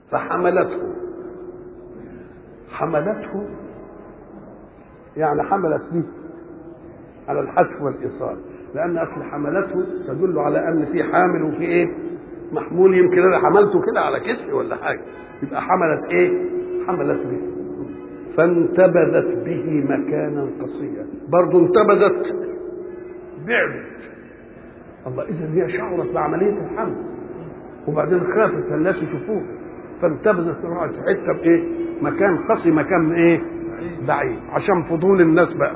فحملته حملته يعني حملت به على الحذف والايصال لان اصل حملته تدل على ان في حامل وفي ايه محمول يمكن انا حملته كده على كتفي ولا حاجه يبقى حملت ايه حملت به فانتبذت به مكانا قصيا برضه انتبذت بعدت الله اذا هي شعرت بعمليه الحمل وبعدين خافت الناس يشوفوها فانتبذت راحت في حته بايه مكان قصي مكان ايه بعيد عشان فضول الناس بقى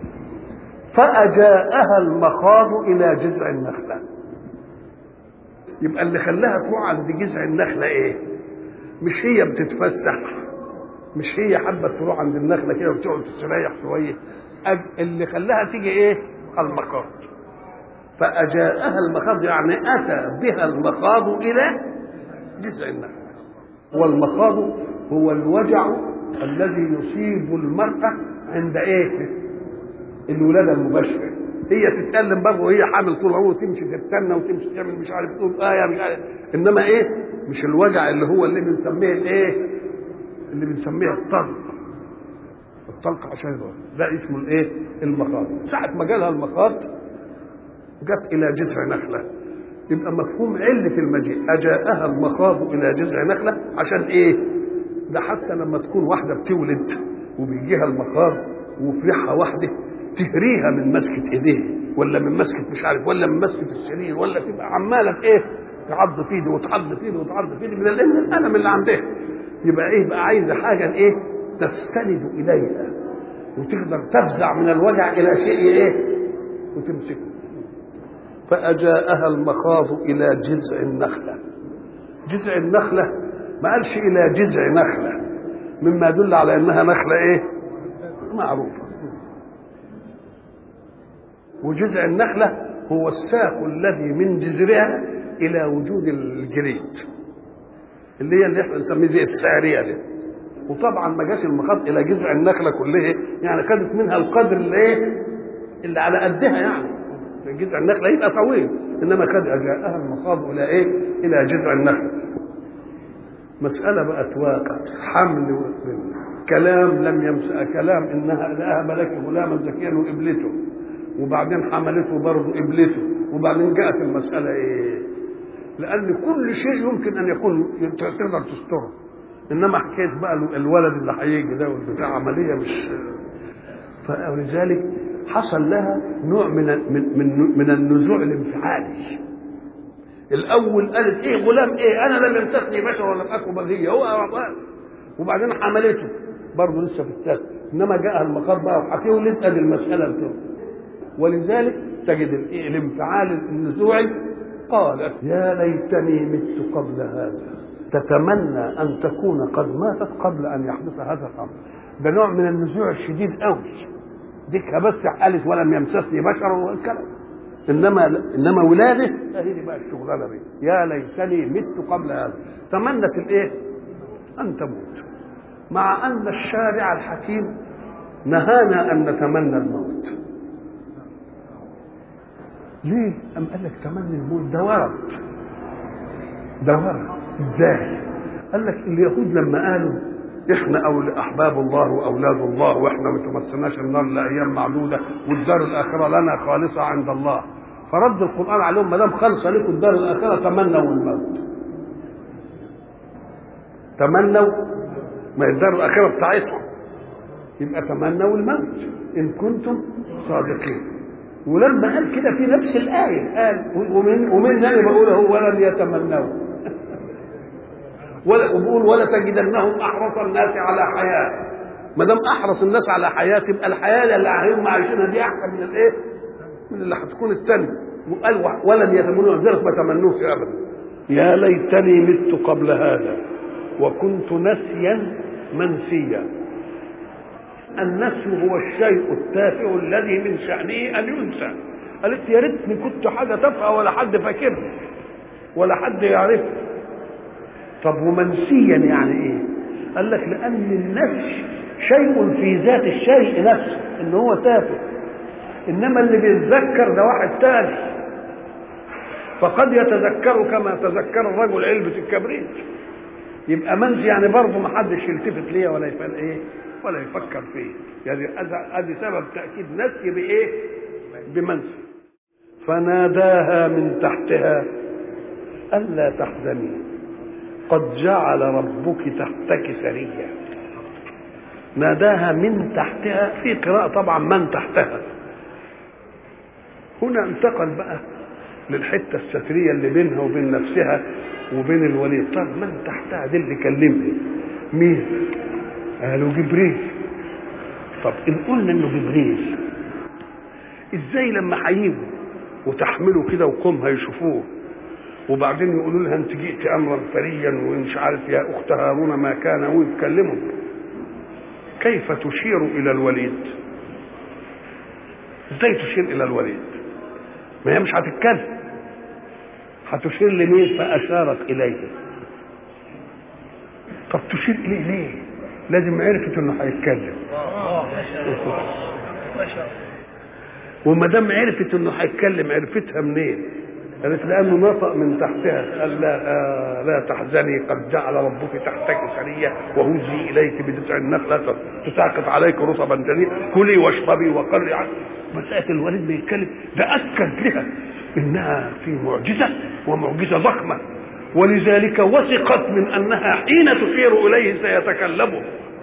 فأجاءها المخاض إلى جذع النخلة يبقى اللي خلاها تروح عند جذع النخلة إيه؟ مش هي بتتفسح مش هي حابة تروح عند النخلة كده وتقعد تستريح شوية اللي خلاها تيجي إيه؟ المخاض فأجاءها المخاض يعني أتى بها المخاض إلى جذع النخلة والمخاض هو الوجع الذي يصيب المرأة عند إيه؟ الولاده المباشره هي تتكلم برضه وهي حامل طول عمره تمشي تستنى وتمشي تعمل مش عارف تقول ايه مش عارف انما ايه مش الوجع اللي هو اللي بنسميه الايه اللي بنسميه الطلق الطلق عشان ده, ده اسمه الايه المخاض ساعه ما جالها المخاض جت الى جذع نخله يبقى مفهوم علة المجيء أجاءها المخاض إلى جذع نخلة عشان إيه؟ ده حتى لما تكون واحدة بتولد وبيجيها المخاض وفي ريحة واحدة تهريها من مسكة ايديه ولا من مسكة مش عارف ولا من مسكة السرير ولا تبقى عمالة ايه تعض في ايدي وتعض في ايدي وتعض في ايدي من الالم اللي عندها يبقى ايه بقى عايزة حاجة ايه تستند اليها وتقدر تفزع من الوجع الى شيء ايه وتمسكه فأجاءها المخاض إلى جذع النخلة جذع النخلة ما قالش إلى جذع نخلة مما يدل على أنها نخلة إيه معروفة وجذع النخلة هو الساق الذي من جذرها إلى وجود الجريد اللي هي اللي احنا نسميه زي السارية دي وطبعا ما جاش المخاض إلى جذع النخلة كلها يعني خدت منها القدر اللي ايه اللي على قدها يعني جذع النخلة يبقى طويل إنما قد أجاءها المخاض إلى إيه إلى جذع النخلة مسألة بقت واقع حمل كلام لم يمس كلام إنها ذهب لك غلاما زكيا وإبلته وبعدين حملته برضه قبلته وبعدين جاءت المسألة إيه؟ لأن كل شيء يمكن أن يكون تقدر تستره إنما حكاية بقى الولد اللي هيجي ده والبتاع عملية مش فلذلك حصل لها نوع من من من, من النزوع الانفعالي الأول قالت إيه غلام إيه أنا لم يمسكني بشر ولم أكن بغية هو وبعدين حملته برضه لسه في السد إنما جاء المقر بقى وهتولد أدي المسألة بتاعته ولذلك تجد الانفعال النزوعي قالت يا ليتني مت قبل هذا تتمنى ان تكون قد ماتت قبل ان يحدث هذا الامر ده نوع من النزوع الشديد قوي ديكها بس قالت ولم يمسسني بشر والكلام انما انما ولاده هذه بقى الشغلانه دي يا ليتني مت قبل هذا تمنت الايه؟ ان تموت مع ان الشارع الحكيم نهانا ان نتمنى الموت ليه؟ أم قال لك تمني الموت ده ورد ده ورد ازاي؟ قال لك اليهود لما قالوا احنا أول احباب الله واولاد الله واحنا ما تمسناش النار لايام معدوده والدار الاخره لنا خالصه عند الله فرد القران عليهم ما دام خالصه لكم الدار الاخره تمنوا الموت تمنوا ما الدار الاخره بتاعتكم يبقى تمنوا الموت ان كنتم صادقين ولما قال كده في نفس الآية قال ومن ومن أنا بقول هو ولم يتمنوا ولا وبقول ولا تجدنهم أحرص الناس على حياة ما دام أحرص الناس على حياة تبقى الحياة اللي هم عايشينها دي أحسن من الإيه؟ من اللي هتكون التانية وقال ولم يتمنوا ذلك ما تمنوش أبدا يا ليتني مت قبل هذا وكنت نسيا منسيا النسي هو الشيء التافه الذي من شأنه أن ينسى قالت يا ريتني كنت حاجة تافهة ولا حد فاكرها ولا حد يعرفها طب ومنسيا يعني ايه؟ قال لك لأن النسي شيء في ذات الشيء نفسه إن هو تافه إنما اللي بيتذكر ده واحد تاني فقد يتذكر كما تذكر الرجل علبة الكبريت يبقى منسي يعني برضه ما حدش يلتفت ليا ولا يفعل ايه ولا يفكر فيه يعني ادي سبب تاكيد نسي بايه بمنسي فناداها من تحتها الا تحزني قد جعل ربك تحتك سريا ناداها من تحتها في قراءة طبعا من تحتها هنا انتقل بقى للحتة السترية اللي بينها وبين نفسها وبين الوليد طب من تحتها دي اللي كلمني مين قالوا جبريل طب ان قلنا انه جبريل ازاي لما هيجوا وتحملوا كده وقوم هيشوفوه وبعدين يقولوا لها انت جئت امرا فريا ومش عارف يا اخت هارون ما كان ويتكلموا كيف تشير الى الوليد ازاي تشير الى الوليد ما هي مش هتتكلم هتشير لمين فاشارت اليه طب تشير اليه ليه لازم عرفت انه هيتكلم وما دام عرفت انه هيتكلم عرفتها منين قالت لانه نطق من تحتها قال لا آه لا تحزني قد جعل ربك تحتك سريه وهزي اليك بجذع النخله تساقط عليك رطبا جنيا كلي واشربي وقري مساله الوليد بيتكلم ده اكد لها انها في معجزه ومعجزه ضخمه ولذلك وثقت من انها حين تشير اليه سيتكلم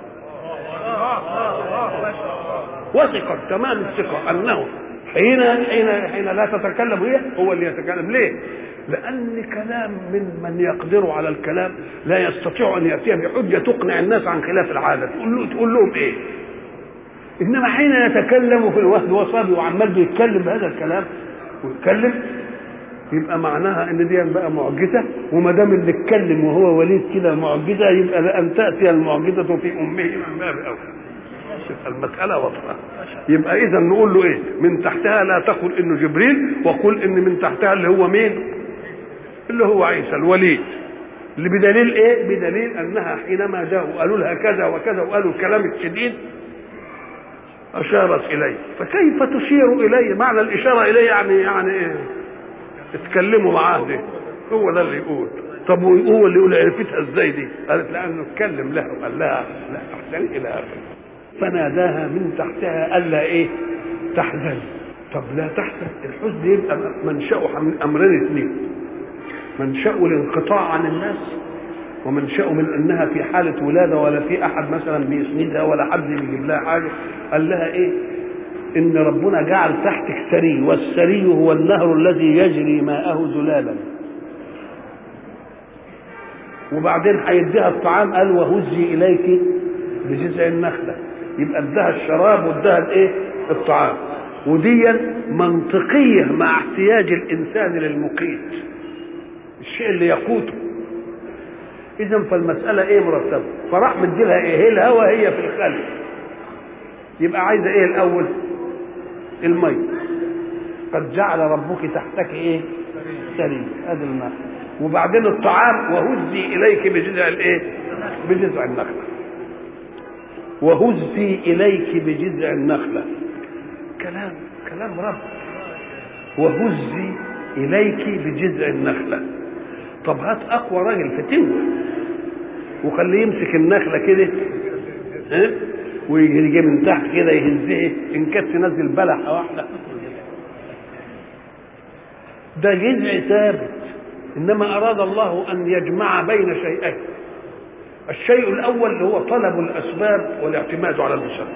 وثقت تمام الثقه انه حين حين حين لا تتكلم هي هو اللي يتكلم ليه؟ لأن كلام من من يقدر على الكلام لا يستطيع أن يأتي بحجة تقنع الناس عن خلاف العادة تقول, له تقول لهم إيه؟ إنما حين يتكلم في الوحد وصبي وعمال بيتكلم بهذا الكلام ويتكلم يبقى معناها ان دي بقى معجزه وما دام اللي اتكلم وهو وليد كده معجزه يبقى لان تاتي المعجزه في امه من باب اولى المسألة واضحة يبقى إذا نقول له إيه من تحتها لا تقل إنه جبريل وقل إن من تحتها اللي هو مين اللي هو عيسى الوليد اللي بدليل إيه بدليل أنها حينما جاءوا قالوا لها كذا وكذا وقالوا الكلام الشديد أشارت إليه فكيف تشير إليه معنى الإشارة إليه يعني يعني إيه اتكلموا معاه دي هو ده اللي يقول طب هو اللي يقول عرفتها ازاي دي؟ قالت لانه اتكلم لها وقال لها لا تحزني الى اخره فناداها من تحتها الا ايه تحزن طب لا تحزن الحزن يبقى منشأه من امرين اثنين منشأه الانقطاع عن الناس ومنشأه من انها في حالة ولادة ولا في احد مثلا بيسندها ولا حد بيجيب لها حاجة قال لها ايه ان ربنا جعل تحتك سري والسري هو النهر الذي يجري ماءه زلالا وبعدين هيديها الطعام قال وهزي اليك بجذع النخله يبقى ادها الشراب وادها الايه الطعام وديا منطقيه مع احتياج الانسان للمقيت الشيء اللي يقوته اذا فالمساله ايه مرتبه فراح مديلها ايه هي الهوى هي في الخلق يبقى عايزه ايه الاول المي قد جعل ربك تحتك ايه سري هذا الماء وبعدين الطعام وهزي اليك بجذع الايه بجذع النخله وهزي اليك بجذع النخله كلام كلام رب وهزي اليك بجذع النخله طب هات اقوى راجل فتوه وخليه يمسك النخله كده ها ويجي من تحت كده يهزها ان كانت تنزل بلحه واحده ده جذع ثابت انما اراد الله ان يجمع بين شيئين الشيء الاول اللي هو طلب الاسباب والاعتماد على المسبب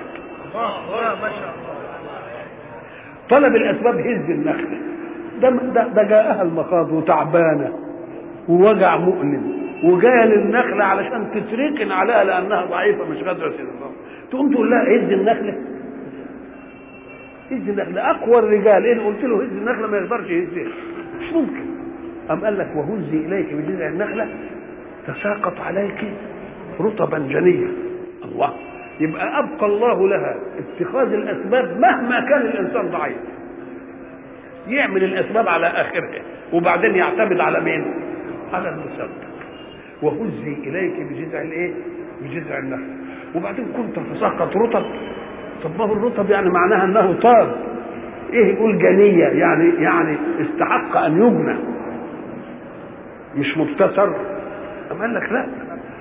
طلب الاسباب هز النخله ده ده, ده جاءها المخاض وتعبانه ووجع مؤلم وجايه للنخله علشان تتركن عليها لانها ضعيفه مش قادره تنظر تقوم تقول لها هز النخله هز النخله اقوى الرجال ايه قلت له هز النخله ما يقدرش يهزها مش ممكن أم قال لك وهزي إليك بجذع النخلة تساقط عليك رطبا جنيا الله يبقى أبقى الله لها اتخاذ الأسباب مهما كان الإنسان ضعيف يعمل الأسباب على آخرها وبعدين يعتمد على مين؟ على المسبب وهزي إليك بجذع الإيه؟ بجذع النخلة وبعدين كنت تساقط رطب طب ما هو الرطب يعني معناها أنه طاب ايه يقول جنيه يعني يعني استحق ان يجنى مش مبتسر أم قال لك لا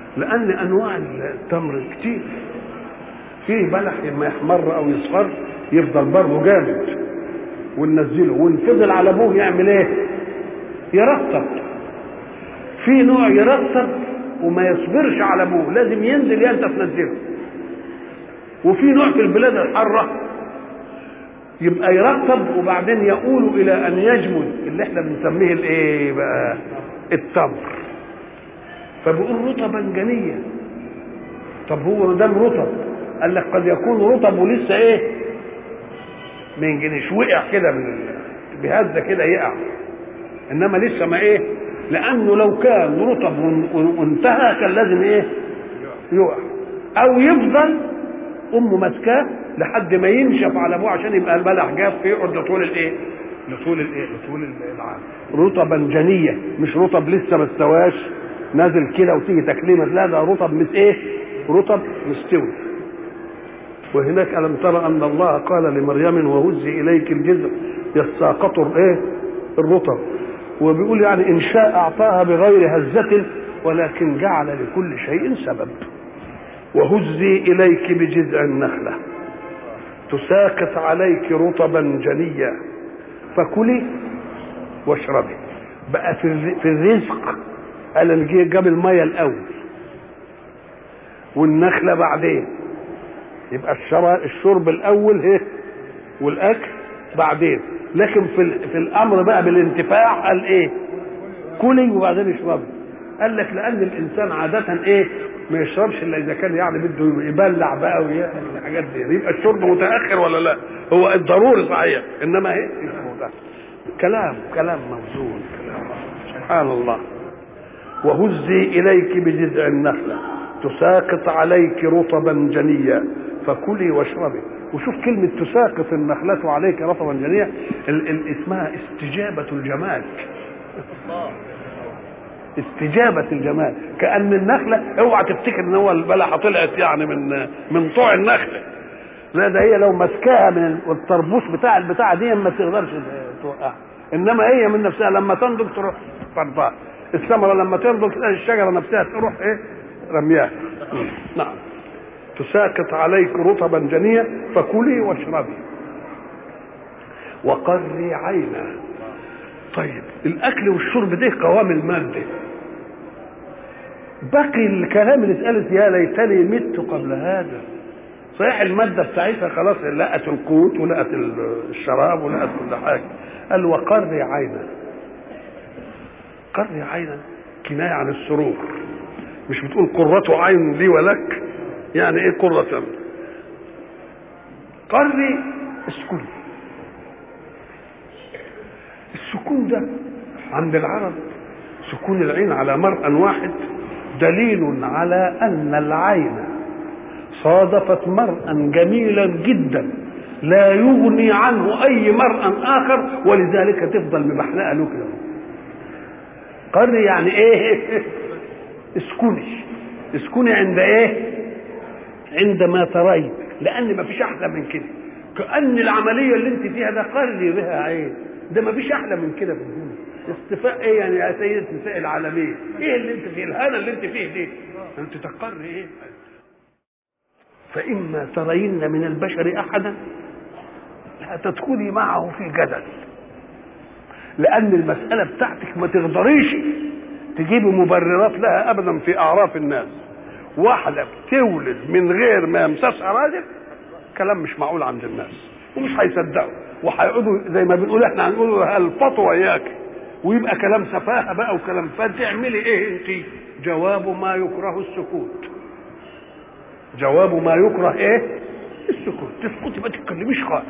لان انواع التمر كتير فيه بلح لما يحمر او يصفر يفضل برضه جامد وننزله ونفضل على ابوه يعمل ايه يرطب في نوع يرطب وما يصبرش على ابوه لازم ينزل يا انت تنزله وفي نوع في البلاد الحاره يبقى يرطب وبعدين يؤول الى ان يجمد اللي احنا بنسميه الايه بقى التمر فبيقول رطبا جنيا طب هو ما دام رطب قال لك قد يكون رطب ولسه ايه ما ينجنش وقع كده من بهزه كده يقع انما لسه ما ايه لانه لو كان رطب وانتهى كان لازم ايه يقع او يفضل امه ماسكاه لحد ما ينشف على ابوه عشان يبقى البلح جاف فيقعد لطول الايه لطول الايه لطول العام رطبا جنيه مش رطب لسه ما استواش نازل كده وتيجي تكليمه لا ده رطب مس ايه رطب مستوي وهناك الم ترى ان الله قال لمريم وهزي اليك الجزء يساقط الايه الرطب وبيقول يعني ان شاء اعطاها بغير هزه ولكن جعل لكل شيء سبب وهزي اليك بجذع النخله تساقط عليك رطبا جنيا فكلي واشربي بقى في في الرزق قال جاب الميه الاول والنخله بعدين يبقى الشرب الاول ايه والاكل بعدين لكن في في الامر بقى بالانتفاع قال ايه كلي وبعدين اشربي قال لك لان الانسان عاده ايه ما يشربش الا اذا كان يعني بده يبلع بقى ويعمل الحاجات دي يبقى الشرب متاخر ولا لا هو الضروري صحيح انما ايه كلام كلام موزون كلام سبحان الله وهزي اليك بجذع النخله تساقط عليك رطبا جنيا فكلي واشربي وشوف كلمة تساقط النخلة عليك رطبا جنيا ال- ال- اسمها استجابة الجمال استجابة الجمال كأن النخلة اوعى تفتكر ان هو البلحة طلعت يعني من من طوع النخلة لا ده هي لو مسكاها من الطربوش بتاع البتاع دي ما تقدرش توقعها انما هي من نفسها لما تنضج تروح فرضها الثمرة لما تنضج تلاقي الشجرة نفسها تروح ايه رمياها نعم تساقط عليك رطبا جنيا فكلي واشربي وقري عينا طيب الاكل والشرب ده قوام الماده باقي الكلام اللي اتقالت يا ليتني مت قبل هذا صحيح الماده بتاعتها خلاص لقت القوت ولقت الشراب ولقت كل حاجه قال وقري عينا قري عينا كنايه عن السرور مش بتقول قرة عين لي ولك يعني ايه قرة قري اسكن السكون ده عند العرب سكون العين على مرأى واحد دليل على أن العين صادفت مرأى جميلا جدا لا يغني عنه أي مرأى آخر ولذلك تفضل مبحلقة له كده قري يعني إيه اسكني اسكني عند إيه عندما ترين لأن ما فيش أحلى من كده كأن العملية اللي أنت فيها ده قري بها عين ده ما فيش احلى من كده في الدنيا استفاء ايه يعني يا سيدة نساء العالمين ايه اللي انت فيه الهنا اللي انت فيه دي انت تقر ايه فاما ترين من البشر احدا لا تدخلي معه في جدل لان المساله بتاعتك ما تقدريش تجيبي مبررات لها ابدا في اعراف الناس واحده بتولد من غير ما يمسسها راجل كلام مش معقول عند الناس ومش هيصدقوا وهيقعدوا زي ما بنقول احنا هنقول هلفطوا وياك ويبقى كلام سفاهه بقى وكلام فتعملي ايه انت جواب ما يكره السكوت جواب ما يكره ايه السكوت تسكتي ما تتكلميش خالص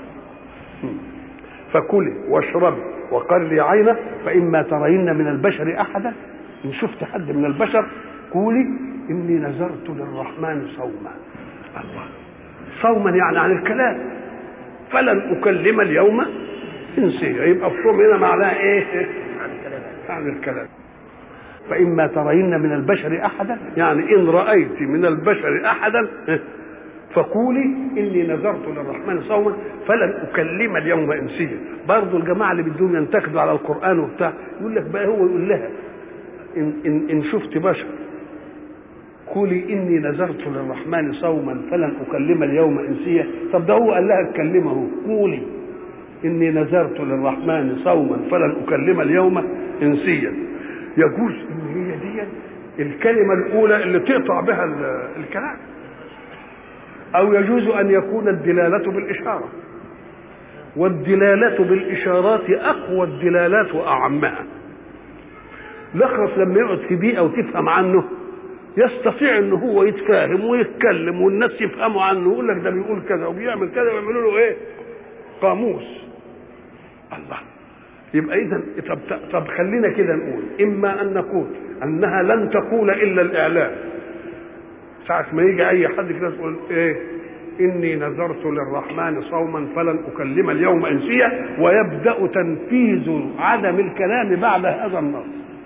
فكلي واشربي وقري عينه فاما ترين من البشر احدا ان شفت حد من البشر قولي اني نذرت للرحمن صوما الله صوما يعني عن الكلام فلن اكلم اليوم انسيا يبقى الصوم هنا معناه ايه عن الكلام فإما ترين من البشر أحدا يعني إن رأيت من البشر أحدا فقولي إني نذرت للرحمن صوما فلن أكلم اليوم إنسيا برضه الجماعة اللي بدهم ينتقدوا على القرآن وبتاع يقول لك بقى هو يقول لها إن, إن, إن شفت بشر قولي اني نذرت للرحمن صوما فلن اكلم اليوم انسيا طب ده هو قال لها اتكلمه قولي اني نذرت للرحمن صوما فلن اكلم اليوم انسيا يجوز ان هي دي الكلمه الاولى اللي تقطع بها الكلام او يجوز ان يكون الدلاله بالاشاره والدلاله بالاشارات اقوى الدلالات واعمها الاخرس لما يقعد في بيئه وتفهم عنه يستطيع ان هو يتفاهم ويتكلم والناس يفهموا عنه يقول لك ده بيقول كذا وبيعمل كذا ويعملوا له ايه؟ قاموس الله يبقى اذا طب طب خلينا كده نقول اما ان نقول انها لن تقول الا الاعلام ساعة ما يجي اي حد كده يقول ايه اني نذرت للرحمن صوما فلن اكلم اليوم انسيا ويبدا تنفيذ عدم الكلام بعد هذا النص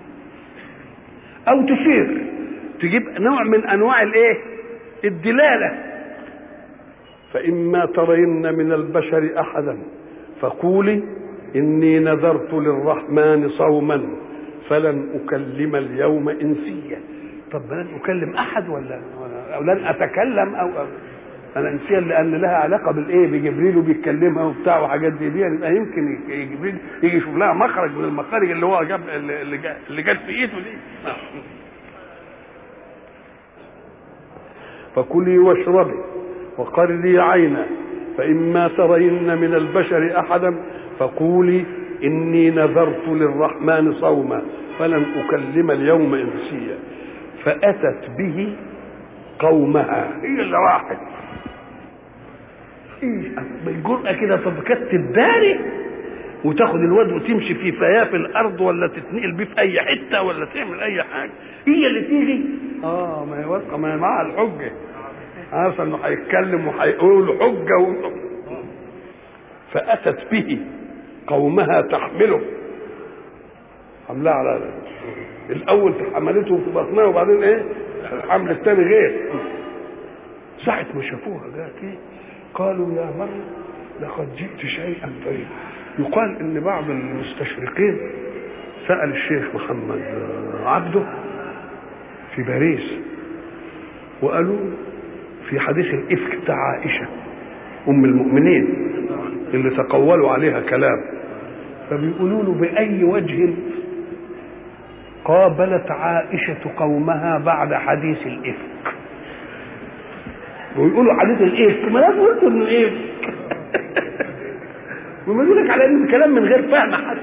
او تشير تجيب نوع من انواع الايه الدلاله فاما ترين من البشر احدا فقولي اني نذرت للرحمن صوما فلن اكلم اليوم انسيا طب لن اكلم احد ولا او لن اتكلم او, أو انا انسيا لان لها علاقه بالايه بجبريل وبيتكلمها وبتاع وحاجات دي دي يبقى يمكن جبريل يجي يشوف لها مخرج من المخارج اللي هو جاب اللي جاب اللي جت في ايده دي فكلي واشربي وقري عينا فإما ترين من البشر أحدا فقولي إني نذرت للرحمن صوما فلن أكلم اليوم إنسيا فأتت به قومها هي اللي راحت إيه بالجرأة كده تكتب داري وتاخد الواد وتمشي في فياه في الارض ولا تتنقل بيه في اي حته ولا تعمل اي حاجه هي اللي تيجي اه ما هي واثقه ما هي معاها الحجه عارفه انه هيتكلم وهيقول له حجه و... فاتت به قومها تحمله حملها على الاول حملته في بطنها وبعدين ايه الحمل الثاني غير ساعة ما شافوها جات ايه قالوا يا مريم لقد جئت شيئا فريدا يقال ان بعض المستشرقين سأل الشيخ محمد عبده في باريس وقالوا في حديث الإفك بتاع عائشة أم المؤمنين اللي تقولوا عليها كلام فبيقولوا له بأي وجه قابلت عائشة قومها بعد حديث الإفك ويقولوا حديث الإفك ما لازم قلتوا إنه إفك وما لك على إن الكلام من غير فهم حتى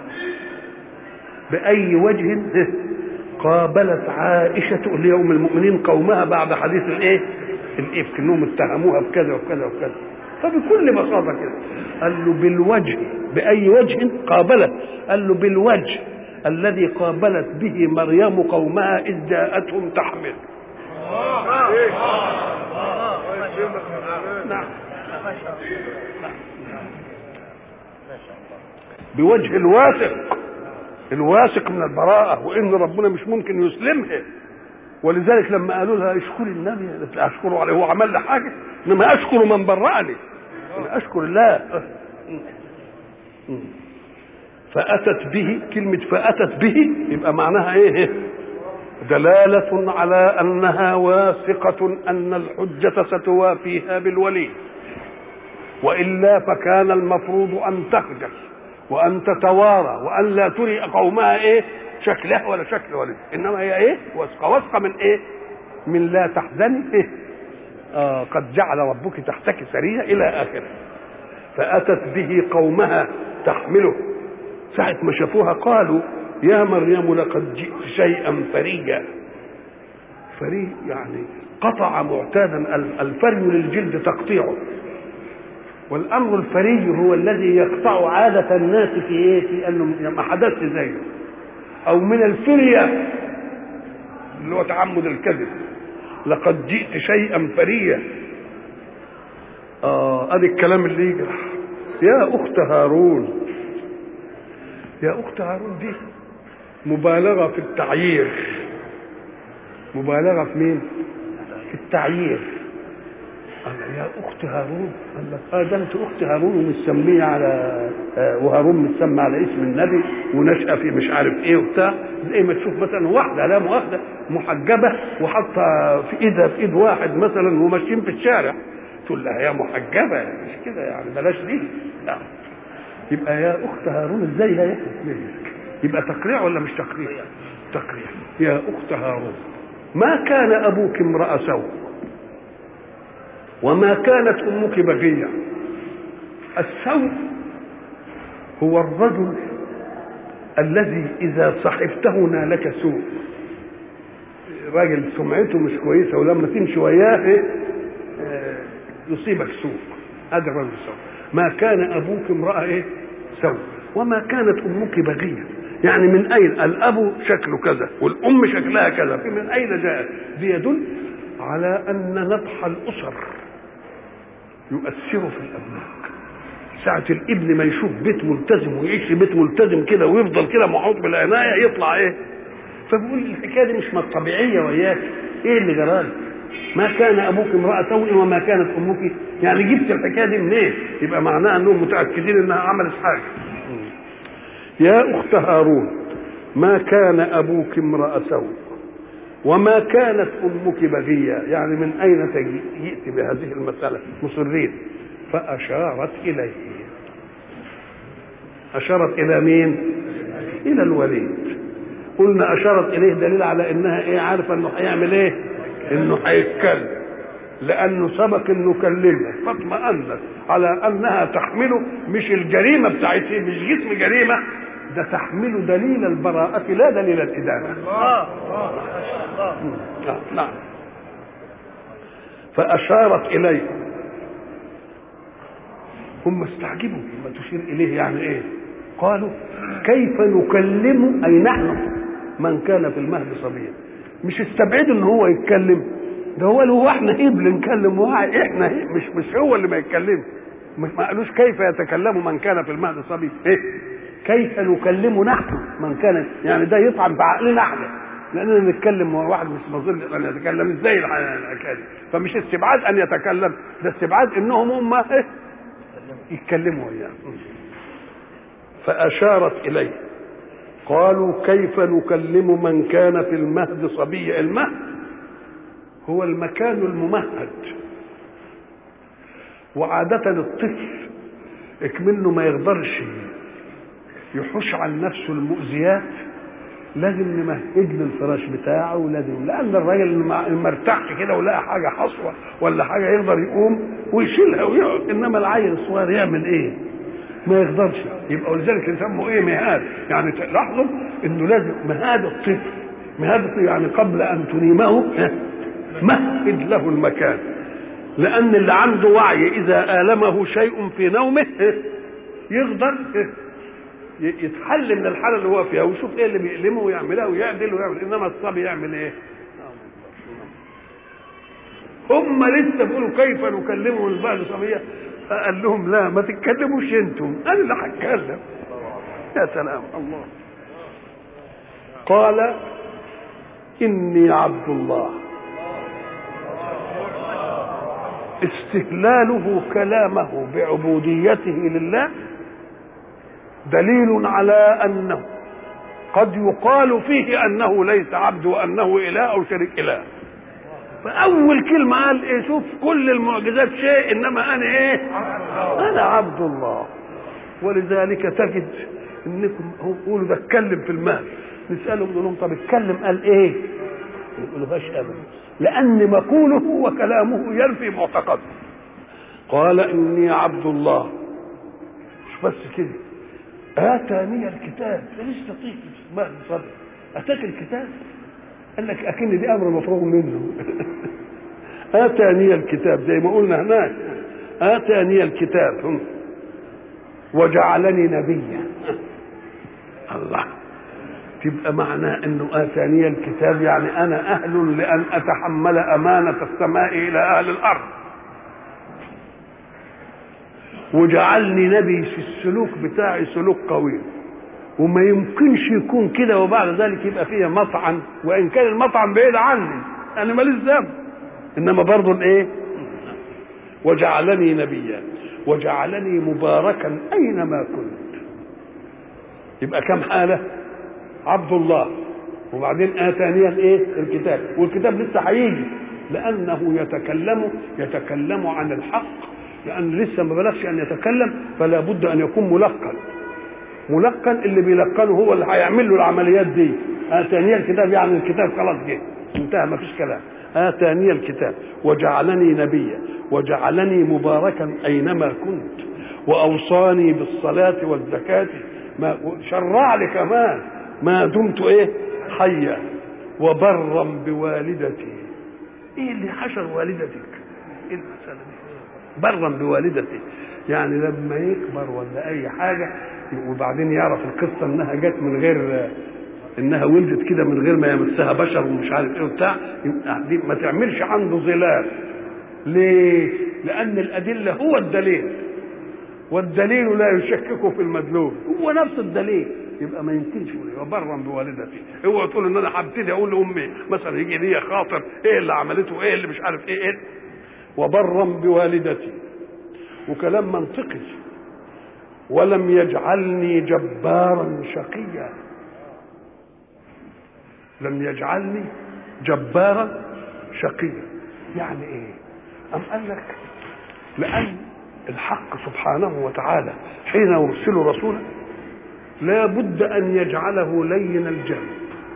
بأي وجه قابلت عائشة ليوم المؤمنين قومها بعد حديث الإيه؟ الإفك إنهم اتهموها بكذا وكذا وكذا فبكل بساطة كده قال له بالوجه بأي وجه قابلت قال له بالوجه الذي قابلت به مريم قومها إذ جاءتهم تحمل نعم بوجه الواثق الواثق من البراءة وإن ربنا مش ممكن يسلمها ولذلك لما قالوا لها اشكري النبي قالت لا اشكره عليه هو عمل لي حاجه انما اشكر من برأني انا اشكر الله فاتت به كلمه فاتت به يبقى معناها ايه دلاله على انها واثقه ان الحجه ستوافيها بالولي والا فكان المفروض ان تخجل وان تتوارى وان لا تري قومها ايه شكلها ولا شكل ولد انما هي ايه واثقه واثقه من ايه من لا تحزني إيه؟ آه قد جعل ربك تحتك سريا الى اخره فاتت به قومها تحمله ساعة ما شافوها قالوا يا مريم لقد جئت شيئا فريا فري يعني قطع معتادا الفري للجلد تقطيعه والامر الفري هو الذي يقطع عاده الناس في ايه في انه ما حدث زيه او من الفريه اللي هو تعمد الكذب لقد جئت شيئا فريا اه ادي الكلام اللي يجرح يا اخت هارون يا اخت هارون دي مبالغه في التعيير مبالغه في مين في التعيير قال يا اخت هارون قال لك اه ده انت اخت هارون ومسميه على آه، وهارون متسمى على اسم النبي ونشأ في مش عارف ايه وبتاع زي ما تشوف مثلا واحده لا مؤاخذه محجبه وحاطه في ايدها في ايد واحد مثلا وماشيين في الشارع تقول لها يا محجبه مش كده يعني بلاش دي لا يبقى يا اخت هارون ازاي لا يحدث منك يبقى تقريع ولا مش تقريع تقريع يا اخت هارون ما كان ابوك امرا سوء وما كانت امك بغيه السوء هو الرجل الذي اذا صحبته نالك سوء راجل سمعته مش كويسه ولما تمشي وياه إيه؟ آه، يصيبك سوء هذا الرجل سوء ما كان ابوك امراه ايه سوء وما كانت امك بغيه يعني من اين الاب شكله كذا والام شكلها كذا من اين جاءت دي يدل على ان نطح الاسر يؤثر في الابناء ساعة الابن ما يشوف بيت ملتزم ويعيش في بيت ملتزم كده ويفضل كده محوط بالعناية يطلع ايه؟ فبيقول الحكاية دي مش ما طبيعية وياك ايه اللي جرالك؟ ما كان ابوك امرأة سوء وما كانت امك يعني جبت الحكاية دي منين؟ إيه؟ يبقى معناها انهم متأكدين انها عملت حاجة. يا اخت هارون ما كان ابوك امرأ سوء وما كانت امك بغية يعني من اين جئت بهذه المسألة مصرين فاشارت اليه اشارت الى مين الى الوليد قلنا اشارت اليه دليل على انها ايه عارفه انه هيعمل ايه انه هيتكلم لانه سبق انه كلمها فاطمأنت على انها تحمله مش الجريمه بتاعتها مش جسم جريمه ده تحمل دليل البراءة لا دليل الإدانة الله الله نعم فأشارت إليه هم استعجبوا لما تشير إليه يعني إيه قالوا كيف نكلم أي نحن من كان في المهد صبيا مش استبعدوا ان هو يتكلم ده هو اللي هو احنا ايه اللي نكلم واحد احنا إيه؟ مش مش هو اللي ما يتكلمش ما قالوش كيف يتكلم من كان في المهد صبي ايه كيف نكلم نحن من كان يعني ده يطعن بعقلنا احنا لاننا نتكلم مع واحد مش مظل ان يتكلم ازاي الحكايه دي فمش استبعاد ان يتكلم ده استبعاد انهم هم ايه يتكلموا وياه فاشارت اليه قالوا كيف نكلم من كان في المهد صبيا المهد هو المكان الممهد وعادة الطفل اكمنه ما يقدرش يحوش عن نفسه المؤذيات لازم نمهد له الفراش بتاعه ولازم لان الراجل ما ارتاحش كده ولقى حاجه حصوه ولا حاجه يقدر يقوم ويشيلها ويقعد انما العيل الصغير يعمل ايه؟ ما يقدرش يبقى ولذلك يسموا ايه مهاد يعني لاحظوا انه لازم مهاد الطفل مهاد الطفل يعني قبل ان تنيمه مهد له المكان لان اللي عنده وعي اذا المه شيء في نومه يقدر يتحل من الحاله اللي هو فيها ويشوف ايه اللي بيألمه ويعملها ويعدل ويعمل انما الصبي يعمل ايه؟ هم لسه بيقولوا كيف نكلمه البعض صبيه فقال لهم لا ما تتكلموش انتم انا اللي هتكلم يا سلام الله قال اني عبد الله استهلاله كلامه بعبوديته لله دليل على انه قد يقال فيه انه ليس عبد وانه اله او شريك اله فاول كلمه قال ايه شوف كل المعجزات شيء انما انا ايه انا عبد الله ولذلك تجد انكم قولوا ده اتكلم في المال نسالهم نقول لهم طب اتكلم قال ايه ما يقولوهاش ابدا لان مقوله وكلامه ينفي معتقده قال اني عبد الله مش بس كده اتاني الكتاب لسه طيب ما صدق اتاك الكتاب قال لك اكن دي امر مفروغ منه اتاني الكتاب زي ما قلنا هناك اتاني الكتاب وجعلني نبيا الله تبقى معناه انه اتاني الكتاب يعني انا اهل لان اتحمل امانه السماء الى اهل الارض وجعلني نبي في السلوك بتاعي سلوك قوي وما يمكنش يكون كده وبعد ذلك يبقى فيها مطعن وان كان المطعن بعيد عني انا ماليش ذنب انما برضه الايه وجعلني نبيا وجعلني مباركا اينما كنت يبقى كم حاله عبد الله وبعدين اتاني الايه الكتاب والكتاب لسه هيجي لانه يتكلم يتكلم عن الحق لان لسه ما بلغش ان يتكلم فلا بد ان يكون ملقن ملقن اللي بيلقنه هو اللي هيعمل له العمليات دي اتاني الكتاب يعني الكتاب خلاص جه انتهى ما فيش كلام اتاني الكتاب وجعلني نبيا وجعلني مباركا اينما كنت واوصاني بالصلاه والزكاه ما شرع لي كمان ما دمت ايه حيا وبرا بوالدتي ايه اللي حشر والدتك ايه المساله دي برا بوالدتي يعني لما يكبر ولا اي حاجه وبعدين يعرف القصه انها جت من غير انها ولدت كده من غير ما يمسها بشر ومش عارف ايه وبتاع يبقى دي ما تعملش عنده ظلال ليه؟ لان الادله هو الدليل والدليل لا يشكك في المدلول هو نفس الدليل يبقى ما يمكنش يبقى برا بوالدتي اوعى تقول ان انا هبتدي اقول لامي مثلا يجي لي خاطر ايه اللي عملته ايه اللي مش عارف ايه ايه وبرا بوالدتي وكلام منطقي ولم يجعلني جبارا شقيا لم يجعلني جبارا شقيا يعني ايه ام قال لك لان الحق سبحانه وتعالى حين يرسل رسولا لا بد ان يجعله لين الجانب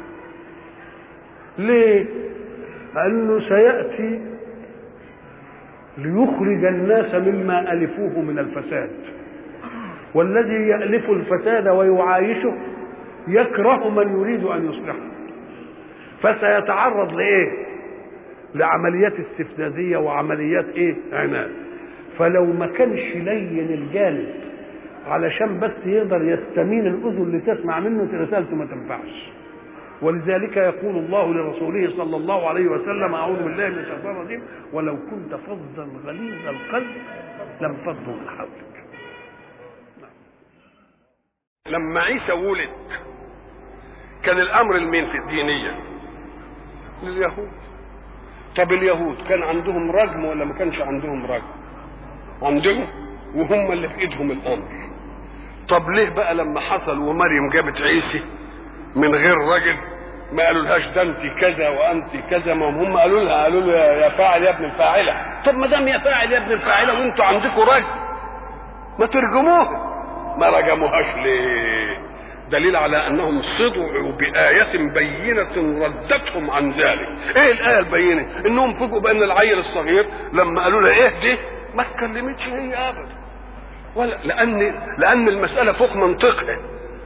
ليه لانه سياتي ليخرج الناس مما الفوه من الفساد والذي يالف الفساد ويعايشه يكره من يريد ان يصلحه فسيتعرض لايه لعمليات استفزازيه وعمليات ايه عناد فلو ما كانش لين الجانب علشان بس يقدر يستمين الاذن اللي تسمع منه رسالته ما تنفعش ولذلك يقول الله لرسوله صلى الله عليه وسلم اعوذ بالله من الشيطان الرجيم ولو كنت فظا غليظ القلب لانفضوا من حولك لما عيسى ولد كان الامر لمين في الدينيه لليهود طب اليهود كان عندهم رجم ولا ما كانش عندهم رجم عندهم وهم اللي في ايدهم الامر طب ليه بقى لما حصل ومريم جابت عيسى من غير رجل ما قالوا لهاش ده انت كذا وانت كذا ما هم قالوا لها قالوا له يا فاعل يا ابن الفاعله طب ما دام يا فاعل يا ابن الفاعله وانتوا عندكم رجل ما ترجموها ما رجموهاش ليه دليل على انهم صدعوا بآية بينة ردتهم عن ذلك. ايه الآية البينة؟ انهم فوجئوا بان العيل الصغير لما قالوا له ايه دي؟ ما اتكلمتش هي ابدا. ولا لان لان المسألة فوق منطقها.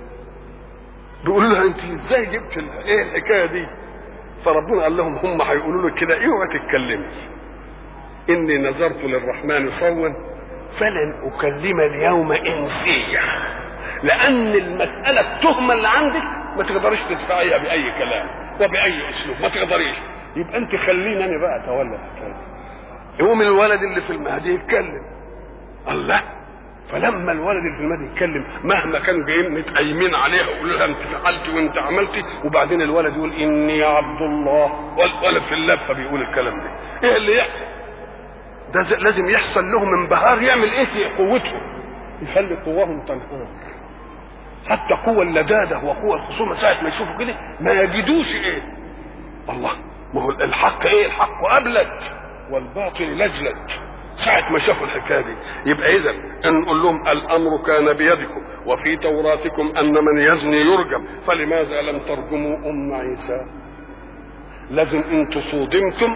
بيقولوا لها انت ازاي جبت ايه الحكاية دي؟ فربنا قال لهم هم هيقولوا لك كده اوعى تتكلمي. اني نذرت للرحمن صوا فلن اكلم اليوم انسيا. لان المساله التهمه اللي عندك ما تقدريش تدفعيها باي كلام وباي اسلوب ما تقدريش يبقى انت خليني انا بقى اتولى الحكايه يقوم الولد اللي في المهدي يتكلم الله فلما الولد اللي في المهدي يتكلم مهما كانوا جايين متقيمين عليها ويقولوا لها انت فعلتي وانت عملتي وبعدين الولد يقول اني عبد الله والولد في اللفه بيقول الكلام ده ايه اللي يحصل ده لازم يحصل لهم انبهار يعمل ايه في قوتهم يخلي قواهم تنهار حتى قوى اللداده وقوى الخصومه ساعه ما يشوفوا كده ما يجدوش ايه الله ما هو الحق ايه الحق ابلج والباطل لجلج ساعة ما شافوا الحكاية دي يبقى إذا نقول لهم الأمر كان بيدكم وفي توراتكم أن من يزني يرجم فلماذا لم ترجموا أم عيسى لازم إن تصودمتم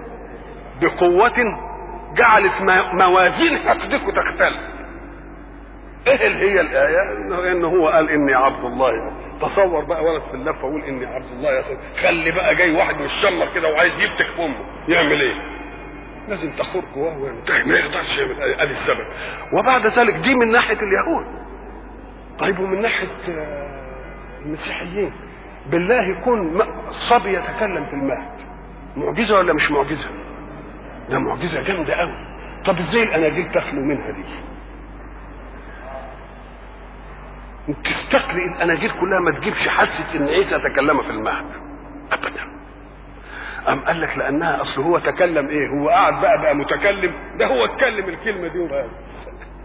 بقوة جعلت موازين حقدكم تختلف ايه اللي هي الايه انه ان هو قال اني عبد الله تصور بقى ولد في اللفه يقول اني عبد الله يا سيد. خلي بقى جاي واحد متشمر كده وعايز يفتك في امه يعمل ايه لازم تخور جواه وينتهي ما يقدرش يعمل ادي السبب وبعد ذلك دي من ناحيه اليهود طيب ومن ناحيه المسيحيين بالله يكون صبي يتكلم في المهد معجزه ولا مش معجزه ده معجزه جامده قوي طب ازاي الاناجيل تخلو منها دي تستقرئ الاناجيل كلها ما تجيبش حاسه ان عيسى تكلم في المهد ابدا أم قال لك لأنها أصل هو تكلم إيه؟ هو قاعد بقى بقى متكلم ده هو اتكلم الكلمة دي وبس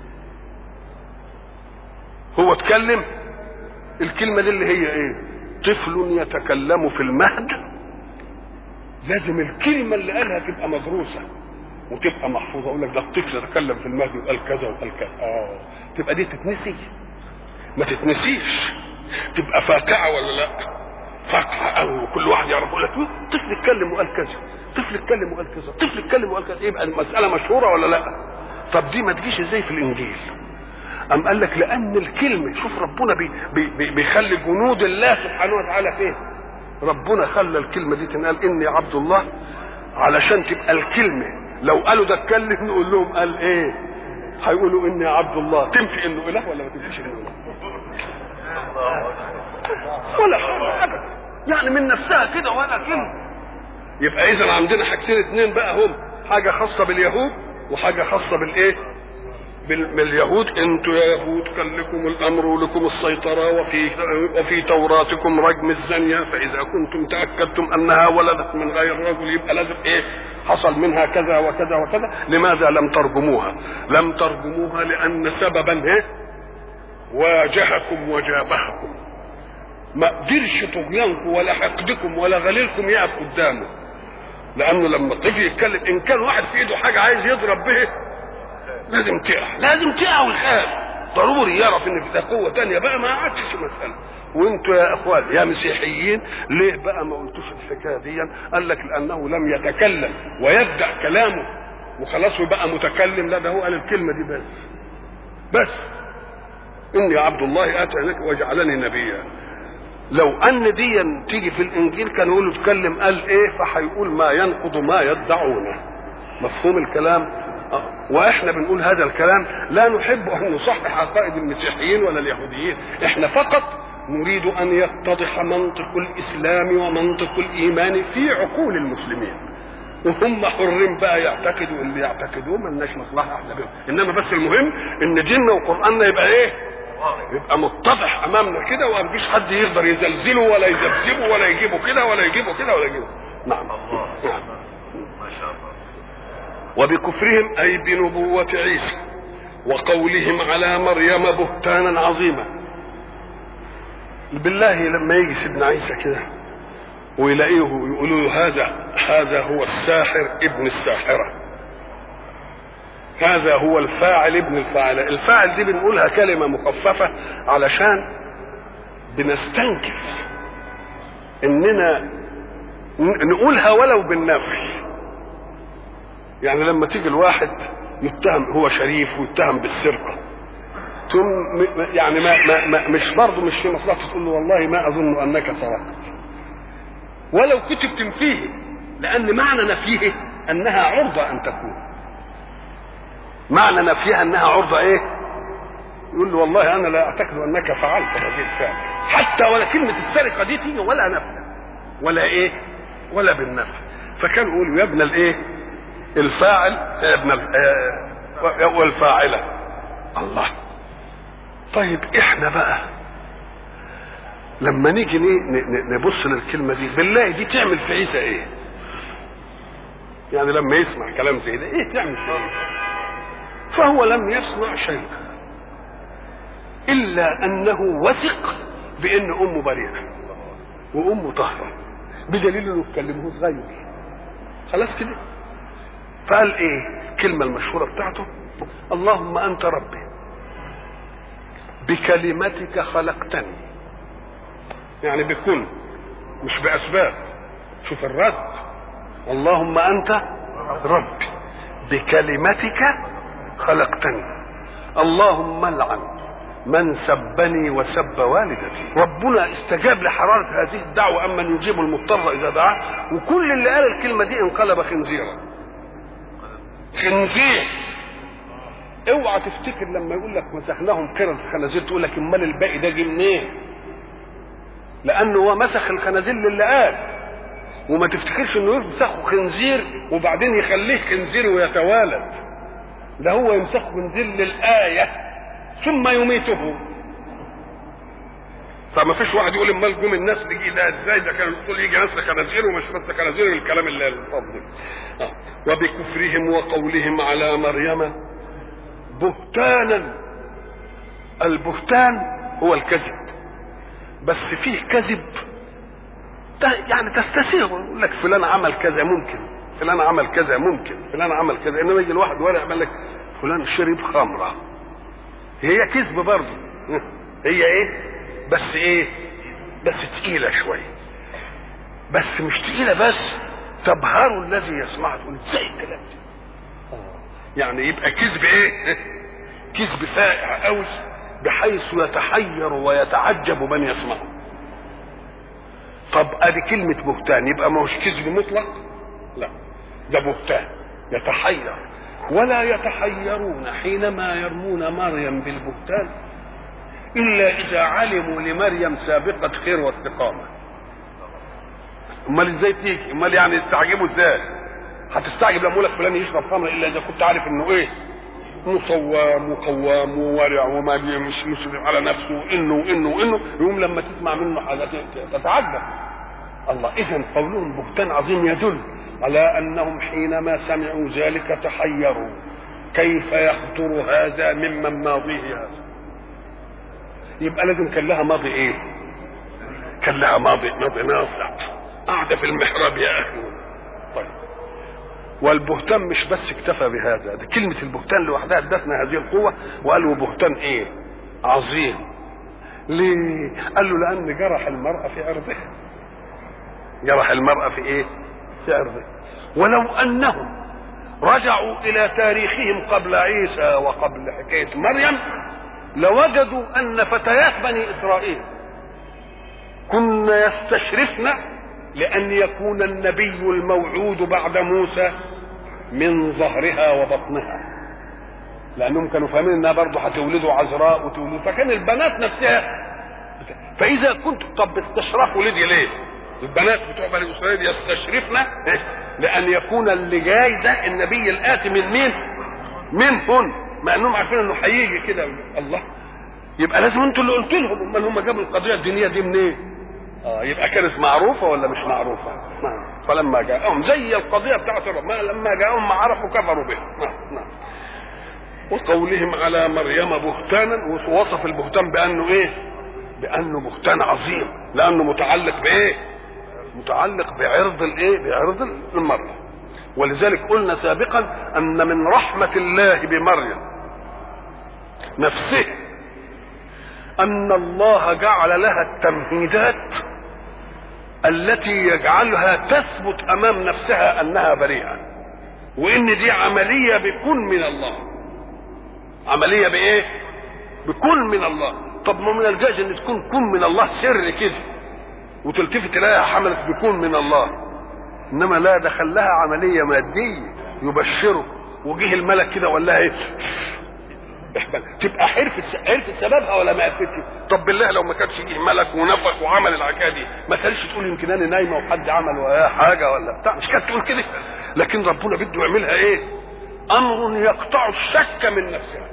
هو اتكلم الكلمة دي اللي هي ايه طفل يتكلم في المهد لازم الكلمة اللي قالها تبقى مدروسة وتبقى محفوظة اقول لك ده الطفل يتكلم في المهد وقال كذا وقال كذا اه تبقى دي تتنسي ما تتنسيش تبقى فاقعة ولا لا فاقعة قوي وكل واحد يعرف يقول لك طفل اتكلم وقال كذا طفل اتكلم وقال كذا طفل اتكلم وقال كذا يبقى المسألة مشهورة ولا لا طب دي ما تجيش ازاي في الانجيل أم قال لك لأن الكلمة شوف ربنا بي بي بي بيخلي جنود الله سبحانه وتعالى فين ربنا خلى الكلمة دي تنقال إني عبد الله علشان تبقى الكلمة لو قالوا ده اتكلم نقول لهم قال إيه هيقولوا إني عبد الله تنفي إنه إله ولا ما تنفيش إنه إله ولا حاجة أبدا يعني من نفسها كده ولا كلمة يبقى إذا عندنا حاجتين اتنين بقى هم حاجة خاصة باليهود وحاجة خاصة بالإيه باليهود انتوا يا يهود كان لكم الامر ولكم السيطره وفي وفي توراتكم رجم الزانيه فاذا كنتم تاكدتم انها ولدت من غير رجل يبقى لازم ايه؟ حصل منها كذا وكذا وكذا لماذا لم ترجموها؟ لم ترجموها لان سببا ايه؟ واجهكم وجابهكم ما قدرش طغيانكم ولا حقدكم ولا غليلكم يقف قدامه لانه لما الطفل يتكلم ان كان واحد في ايده حاجه عايز يضرب به لازم تقع لازم تقع ويخاف ضروري يعرف ان في ده قوه تانية بقى ما عادش مساله وانتوا يا اخوان يا مسيحيين ليه بقى ما قلتوش الحكايه دي قال لك لانه لم يتكلم ويبدا كلامه وخلاص وبقى متكلم لا ده هو قال الكلمه دي بس بس اني عبد الله اتى اليك وجعلني نبيا لو ان دي تيجي في الانجيل كان يقول اتكلم قال ايه فهيقول ما ينقض ما يدعونه مفهوم الكلام واحنا بنقول هذا الكلام لا نحب ان نصحح عقائد المسيحيين ولا اليهوديين احنا فقط نريد ان يتضح منطق الاسلام ومنطق الايمان في عقول المسلمين وهم حرين بقى يعتقدوا اللي يعتقدوه ملناش مصلحه احنا بهم انما بس المهم ان ديننا وقراننا يبقى ايه يبقى متضح امامنا كده ومفيش حد يقدر يزلزله ولا يذبذبه ولا يجيبه كده ولا يجيبه كده ولا يجيبه نعم نعم ما شاء الله وبكفرهم اي بنبوة عيسى وقولهم على مريم بهتانا عظيما بالله لما يجي سيدنا عيسى كده ويلاقيه يقولوا له هذا هذا هو الساحر ابن الساحرة هذا هو الفاعل ابن الفاعل الفاعل دي بنقولها كلمة مخففة علشان بنستنكف اننا نقولها ولو بالنفي يعني لما تيجي الواحد يتهم هو شريف ويتهم بالسرقه ثم يعني ما, ما, ما مش برضه مش في مصلحته تقول له والله ما اظن انك سرقت ولو كنت بتنفيه لان معنى نفيه انها عرضه ان تكون معنى نفيها انها عرضه ايه يقول له والله انا لا اعتقد انك فعلت هذه الفعل حتى ولا كلمه السرقه دي تيجي ولا نفي ولا ايه ولا بالنفي فكان يقول يا ابن الايه الفاعل ابن والفاعله الله طيب احنا بقى لما نيجي نبص للكلمه دي بالله دي تعمل في عيسى ايه يعني لما يسمع كلام زي ده ايه تعمل في عيسى فهو لم يصنع شيئا الا انه وثق بان امه بريئه وامه طاهره بدليل انه اتكلمه صغير خلاص كده فقال ايه الكلمة المشهورة بتاعته اللهم انت ربي بكلمتك خلقتني يعني بكل مش باسباب شوف الرد اللهم انت ربي بكلمتك خلقتني اللهم لعن من سبني وسب والدتي ربنا استجاب لحرارة هذه الدعوة أما يجيب المضطر إذا دعاه وكل اللي قال الكلمة دي انقلب خنزيرا خنزير اوعى تفتكر لما يقول لك مسخناهم قرد الخنازير تقول لك امال الباقي ده جه منين؟ لانه هو مسخ الخنازير للي قال وما تفتكرش انه يمسخه خنزير وبعدين يخليه خنزير ويتوالد ده هو يمسخه خنزير للآية ثم يميته فما فيش واحد يقول امال جم الناس دي ده ازاي ده كان الاصول يجي ناس خنازير ومش بس خنازير الكلام اللي الفضل آه. وبكفرهم وقولهم على مريم بهتانا البهتان هو الكذب بس فيه كذب يعني تستسيغ يقول لك فلان عمل كذا ممكن فلان عمل كذا ممكن فلان عمل كذا انما يجي الواحد ولا يعمل لك فلان شرب خمره هي كذب برضه هي ايه بس ايه بس تقيله شويه بس مش تقيله بس تبهر الذي يسمعها تقول ازاي الكلام ده يعني يبقى كذب ايه كذب فائع قوي بحيث يتحير ويتعجب من يسمعه طب ادي كلمة بهتان يبقى ما هوش كذب مطلق لا ده بهتان يتحير ولا يتحيرون حينما يرمون مريم بالبهتان الا اذا علموا لمريم سابقة خير واستقامة امال ازاي تيجي امال يعني تستعجبوا ازاي هتستعجب لما لك فلان يشرب خمر الا اذا كنت عارف انه ايه مصوام وقوام وورع وما مش يسرف على نفسه وانه وانه وانه يقوم لما تسمع منه حاجات تتعجب الله اذا قولهم بهتان عظيم يدل على انهم حينما سمعوا ذلك تحيروا كيف يخطر هذا ممن ماضيه هذا يبقى لازم كان لها ماضي ايه كان لها ماضي ماضي ناصع قاعده في المحراب يا اخي طيب والبهتان مش بس اكتفى بهذا ده كلمة البهتان لوحدها ادتنا هذه القوة وقال له بهتان ايه عظيم ليه قال له لأن جرح المرأة في عرضها جرح المرأة في ايه في عرضها ولو أنهم رجعوا إلى تاريخهم قبل عيسى وقبل حكاية مريم لوجدوا أن فتيات بني إسرائيل كن يستشرفن لأن يكون النبي الموعود بعد موسى من ظهرها وبطنها لأنهم كانوا فاهمين إنها برضه هتولدوا عذراء وتولد فكان البنات نفسها فإذا كنت طب استشرفوا لدي ليه؟ البنات بتوع بني إسرائيل يستشرفن لأن يكون اللي جاي ده النبي الآتي من مين؟ منهن مع إنهم عارفين إنه هيجي كده الله يبقى لازم انتوا اللي قلت لهم امال هم جابوا القضيه الدينيه دي منين؟ إيه؟ اه يبقى كانت معروفه ولا مش معروفه؟ نعم فلما جاءهم زي القضيه بتاعت الرب لما جاءهم ما عرفوا كفروا به نعم نعم وقولهم على مريم بهتانا ووصف البهتان بانه ايه؟ بانه بهتان عظيم لانه متعلق بايه؟ متعلق بعرض الايه؟ بعرض المرأة ولذلك قلنا سابقا ان من رحمة الله بمريم نفسه ان الله جعل لها التمهيدات التي يجعلها تثبت امام نفسها انها بريئه وان دي عمليه بكون من الله عمليه بايه بكون من الله طب ما من الجائز ان تكون كن من الله سر كده وتلتفت تلاقيها حملت بكون من الله انما لا دخل لها عمليه ماديه يبشره وجه الملك كده وقال لها ايه احبل تبقى حرفت عرفت سببها ولا ما عرفتش طب بالله لو ما كانش جه ملك ونفخ وعمل الحكايه دي ما كانش تقول يمكن انا نايمه وحد عمل وياها حاجه ولا بتاع مش كانت تقول كده لكن ربنا بده يعملها ايه امر يقطع الشك من نفسها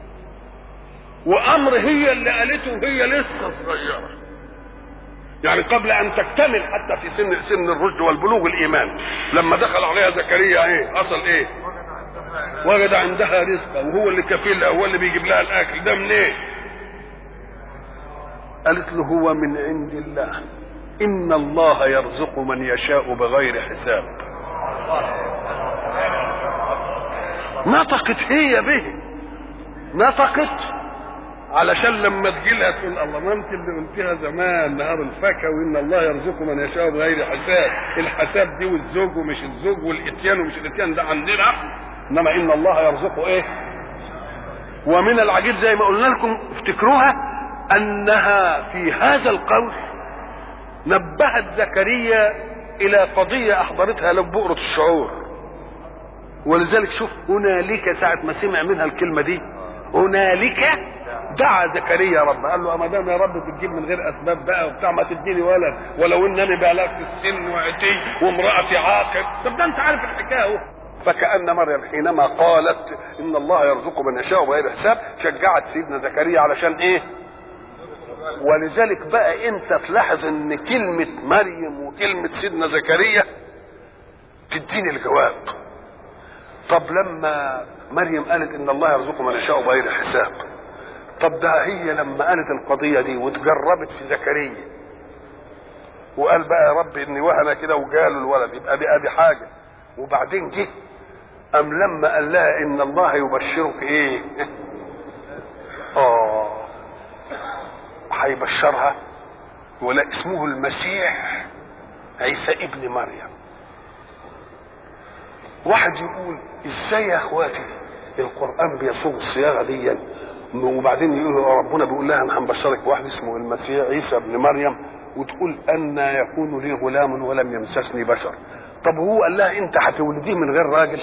وامر هي اللي قالته وهي لسه صغيره يعني قبل ان تكتمل حتى في سن سن الرشد والبلوغ الايمان لما دخل عليها زكريا ايه حصل ايه وجد عندها رزقا وهو اللي كفيل هو اللي بيجيب لها الاكل ده منين إيه؟ قالت له هو من عند الله ان الله يرزق من يشاء بغير حساب نطقت هي به نطقت علشان لما تجيلها تقول الله ما انت اللي قلتيها زمان نهار الفكا وان الله يرزق من يشاء بغير حساب الحساب دي والزوج ومش الزوج والاتيان ومش الاتيان ده عندنا انما ان الله يرزقه ايه ومن العجيب زي ما قلنا لكم افتكروها انها في هذا القول نبهت زكريا الى قضيه احضرتها له بؤره الشعور ولذلك شوف هنالك ساعه ما سمع منها الكلمه دي هنالك دعا زكريا رب قال له ما دام يا رب بتجيب من غير اسباب بقى وبتاع ما تديني ولد ولو انني بلغت السن وعتي وامراتي عاقر طب ده انت عارف الحكايه اهو فكأن مريم حينما قالت إن الله يرزق من يشاء بغير حساب شجعت سيدنا زكريا علشان إيه؟ ولذلك بقى أنت تلاحظ إن كلمة مريم وكلمة سيدنا زكريا تديني الجواب. طب لما مريم قالت إن الله يرزق من يشاء بغير حساب طب ده هي لما قالت القضيه دي وتجربت في زكريا وقال بقى يا رب اني وهنا كده وجاله الولد يبقى دي ادي حاجه وبعدين جه ام لما قال لها ان الله يبشرك ايه اه هيبشرها ولا اسمه المسيح عيسى ابن مريم واحد يقول ازاي يا اخواتي القران بيصوغ الصياغه دي وبعدين يقول ربنا بيقول لها انا هنبشرك بواحد اسمه المسيح عيسى ابن مريم وتقول ان يكون لي غلام ولم يمسسني بشر طب هو قال لها انت هتولديه من غير راجل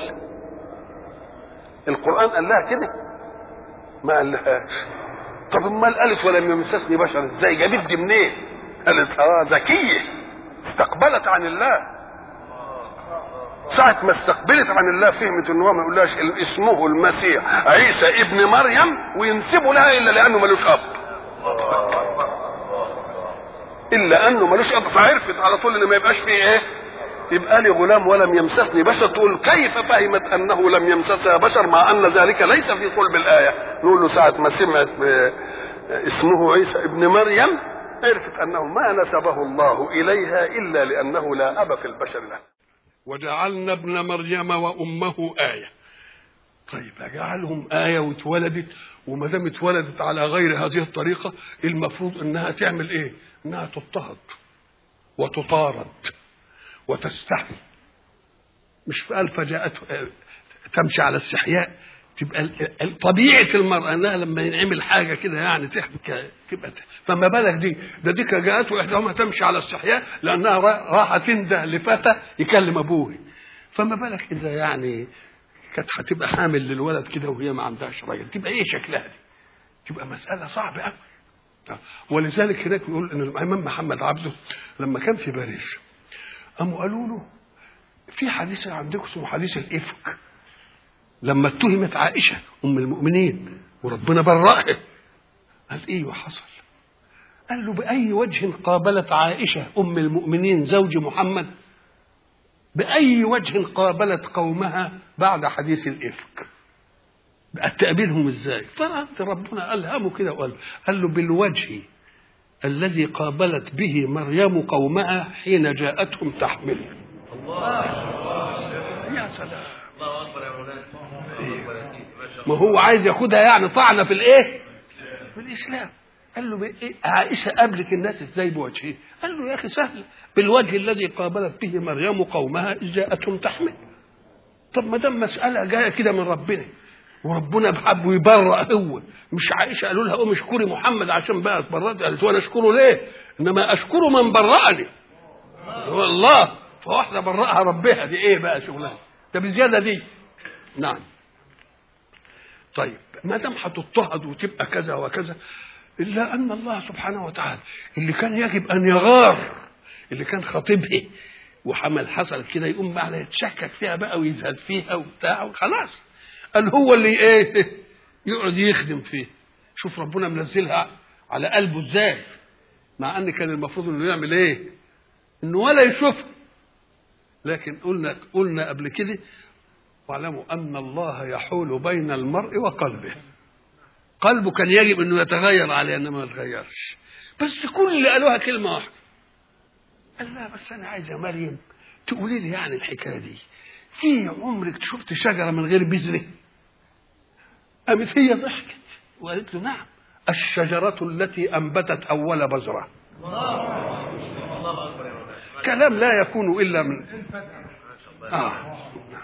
القران قال لها كده ما قالهاش طب امال قالت ولم يمسسني بشر ازاي جابت دي منين قالت اه ذكيه استقبلت عن الله ساعة ما استقبلت عن الله فهمت ان هو ما يقولهاش اسمه المسيح عيسى ابن مريم وينسبوا لها الا لانه ملوش اب الا انه ملوش اب فعرفت على طول ان ما يبقاش فيه ايه يبقى لي غلام ولم يمسسني بشر تقول كيف فهمت انه لم يمسسها بشر مع ان ذلك ليس في صلب الايه نقول له ساعه ما سمعت اسمه عيسى ابن مريم عرفت انه ما نسبه الله اليها الا لانه لا اب في البشر له وجعلنا ابن مريم وامه ايه طيب اجعلهم ايه واتولدت وما دام اتولدت على غير هذه الطريقه المفروض انها تعمل ايه؟ انها تضطهد وتطارد وتستحي مش قال فجاءته تمشي على استحياء تبقى طبيعه المراه انها لما ينعمل حاجه كده يعني تحكي تبقى فما بالك دي ده دي جاءته احداهما تمشي على استحياء لانها راح تنده لفتى يكلم ابوه فما بالك اذا يعني كانت هتبقى حامل للولد كده وهي ما عندهاش راجل تبقى ايه شكلها دي؟ تبقى مساله صعبه قوي ولذلك هناك يقول ان الامام محمد عبده لما كان في باريس قاموا قالوا له في حديث عندكم اسمه حديث الافك لما اتهمت عائشه ام المؤمنين وربنا برأها قال ايه وحصل قال له باي وجه قابلت عائشه ام المؤمنين زوج محمد باي وجه قابلت قومها بعد حديث الافك بقى تقابلهم ازاي فرد ربنا الهمه كده وقال قال له بالوجه الذي قابلت به مريم قومها حين جاءتهم تحمل الله يا سلام الله اكبر يا مولانا ما هو عايز ياخدها يعني طعنه في الايه في الاسلام قال له إيه؟ عائشه قابلت الناس ازاي بوجهه قال له يا اخي سهل بالوجه الذي قابلت به مريم قومها اذ جاءتهم تحمل طب ما دام مساله جايه كده من ربنا وربنا بحب يبرأ هو مش عائشه قالوا لها قوم اشكري محمد عشان بقى اتبرأت قالت وانا اشكره ليه؟ انما اشكره من برأني هو الله فواحده برأها ربها دي ايه بقى شغلها؟ ده بزياده دي نعم طيب ما دام هتضطهد وتبقى كذا وكذا الا ان الله سبحانه وتعالى اللي كان يجب ان يغار اللي كان خطيبها وحمل حصلت كده يقوم بقى يتشكك فيها بقى ويزهد فيها وبتاع وخلاص قال هو اللي ايه يقعد يخدم فيه شوف ربنا منزلها على قلبه ازاي مع ان كان المفروض انه يعمل ايه انه ولا يشوفها لكن قلنا قلنا قبل كده واعلموا ان الله يحول بين المرء وقلبه قلبه كان يجب انه يتغير عليه انما ما يتغيرش بس كل اللي قالوها كلمه واحده قال لا بس انا عايز يا مريم تقولي لي يعني الحكايه دي في عمرك شفت شجره من غير بذره قامت هي ضحكت وقالت له نعم الشجرة التي أنبتت أول بذرة كلام لا يكون إلا من آه.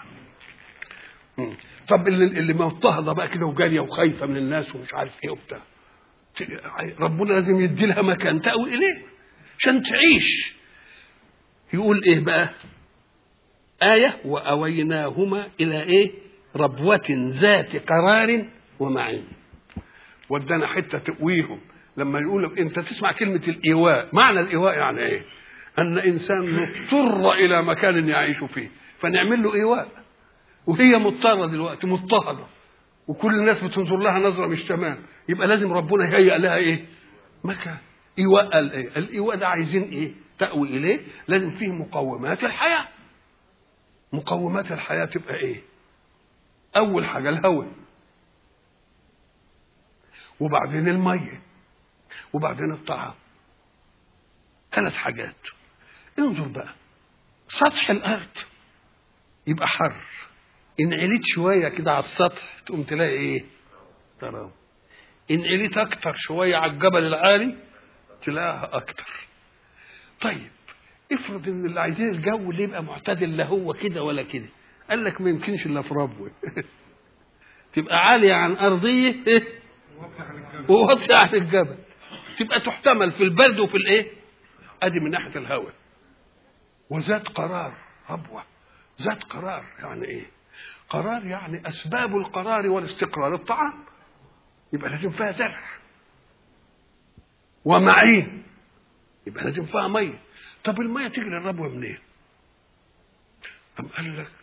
طب اللي, اللي مضطهدة بقى كده وجارية وخايفة من الناس ومش عارف ايه وبتاع ربنا لازم يدي لها مكان تأوي إليه عشان تعيش يقول ايه بقى آية وأويناهما إلى إيه ربوة ذات قرار ومعين ودانا حتة تقويهم لما يقول أنت تسمع كلمة الإيواء معنى الإيواء يعني إيه أن إنسان مضطر إلى مكان يعيش فيه فنعمل له إيواء وهي مضطرة دلوقتي مضطهدة وكل الناس بتنظر لها نظرة مش تمام يبقى لازم ربنا يهيئ لها إيه مكان إيواء قال إيه الإيواء ده عايزين إيه تأوي إليه لازم فيه مقومات الحياة مقومات الحياة تبقى إيه أول حاجة الهوى وبعدين الميه وبعدين الطعام ثلاث حاجات انظر بقى سطح الارض يبقى حر ان عليت شويه كده على السطح تقوم تلاقي ايه ترى ان عليت اكتر شويه على الجبل العالي تلاقيها اكتر طيب افرض ان اللي عايزين الجو اللي يبقى معتدل لا هو كده ولا كده قال لك ما يمكنش الا في ربوه تبقى عاليه عن ارضيه وواطيه عن الجبل تبقى تحتمل في البرد وفي الايه ادي من ناحيه الهواء وذات قرار ربوه ذات قرار يعني ايه قرار يعني اسباب القرار والاستقرار الطعام يبقى لازم فيها زرع ومعين يبقى لازم فيها ميه طب الميه تيجي للربوه منين أم قال لك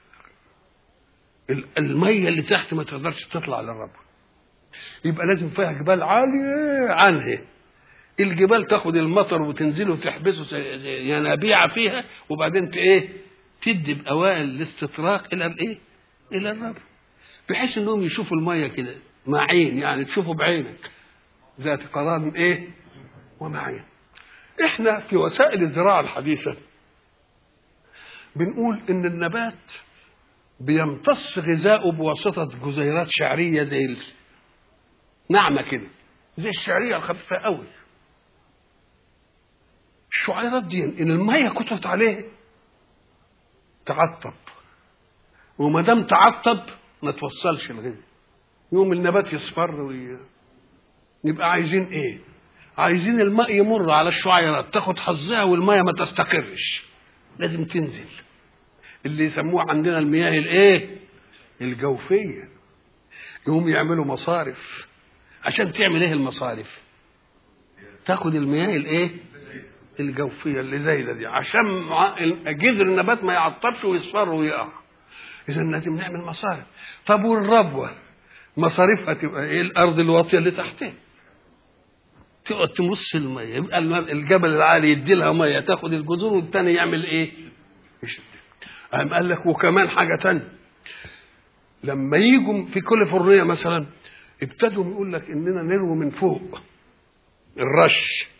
الميه اللي تحت ما تقدرش تطلع للربوه يبقى لازم فيها جبال عاليه عنها الجبال تاخد المطر وتنزله وتحبسه ينابيع فيها وبعدين ايه تدي باوائل الاستطراق الى الايه الى الربوه بحيث انهم يشوفوا الميه كده معين يعني تشوفوا بعينك ذات قرار ايه ومعين احنا في وسائل الزراعه الحديثه بنقول ان النبات بيمتص غذاؤه بواسطه جزيرات شعريه زي ناعمه كده زي الشعريه الخفيفه قوي الشعيرات دي ان الميه كترت عليه تعطب وما دام تعطب ما توصلش الغذاء يوم النبات يصفر وي... يبقى عايزين ايه عايزين الماء يمر على الشعيرات تاخد حظها والميه ما تستقرش لازم تنزل اللي يسموه عندنا المياه الايه الجوفيه يقوم يعملوا مصارف عشان تعمل ايه المصارف تاخد المياه الايه الجوفيه اللي زايده دي عشان جذر النبات ما يعطبش ويصفر ويقع اذا لازم نعمل مصارف طب والربوه مصاريفها تبقى ايه الارض الواطيه اللي تحتها تقعد تمص الميه يبقى الجبل العالي يدي لها ميه تاخد الجذور والتاني يعمل ايه؟ يشد قام قال لك وكمان حاجه تانية لما يجوا في كاليفورنيا مثلا ابتدوا يقول لك اننا نروي من فوق الرش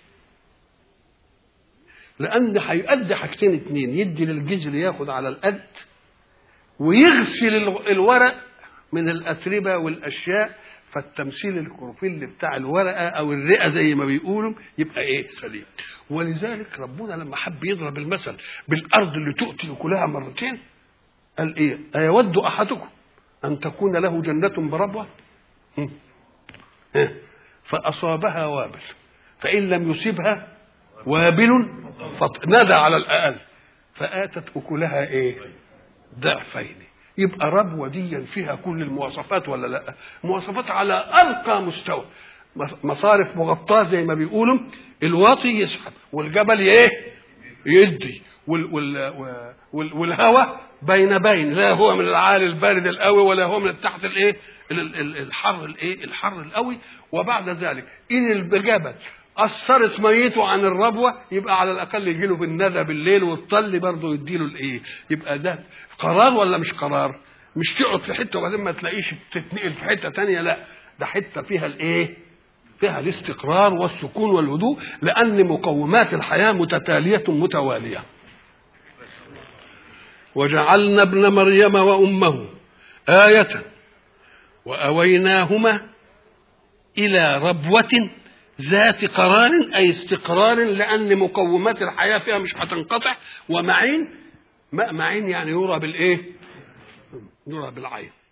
لان هيؤدي حاجتين اتنين يدي للجذر ياخد على القد ويغسل الورق من الاتربه والاشياء فالتمثيل الكروفيل بتاع الورقه او الرئه زي ما بيقولوا يبقى ايه سليم ولذلك ربنا لما حب يضرب المثل بالارض اللي تؤتي كلها مرتين قال ايه ايود احدكم ان تكون له جنه بربوه فاصابها وابل فان لم يصبها وابل نادى على الاقل فاتت اكلها ايه ضعفين يبقى ربوة دي فيها كل المواصفات ولا لا مواصفات على أرقى مستوى مصارف مغطاة زي ما بيقولوا الواطي يسحب والجبل ايه يدي وال وال وال والهواء بين بين لا هو من العالي البارد القوي ولا هو من تحت الايه الحر الايه الحر القوي وبعد ذلك ان الجبل أثرت ميته عن الربوة يبقى على الأقل يجي له بالندى بالليل والطل برضه يديله الإيه؟ يبقى ده قرار ولا مش قرار؟ مش تقعد في حتة وبعدين ما تلاقيش تتنقل في حتة تانية لا ده حتة فيها الإيه؟ فيها الاستقرار والسكون والهدوء لأن مقومات الحياة متتالية متوالية. وجعلنا ابن مريم وأمه آية وأويناهما إلى ربوة ذات قرار اي استقرار لان مقومات الحياه فيها مش هتنقطع ومعين معين يعني يرى بالايه؟ يرى بالعين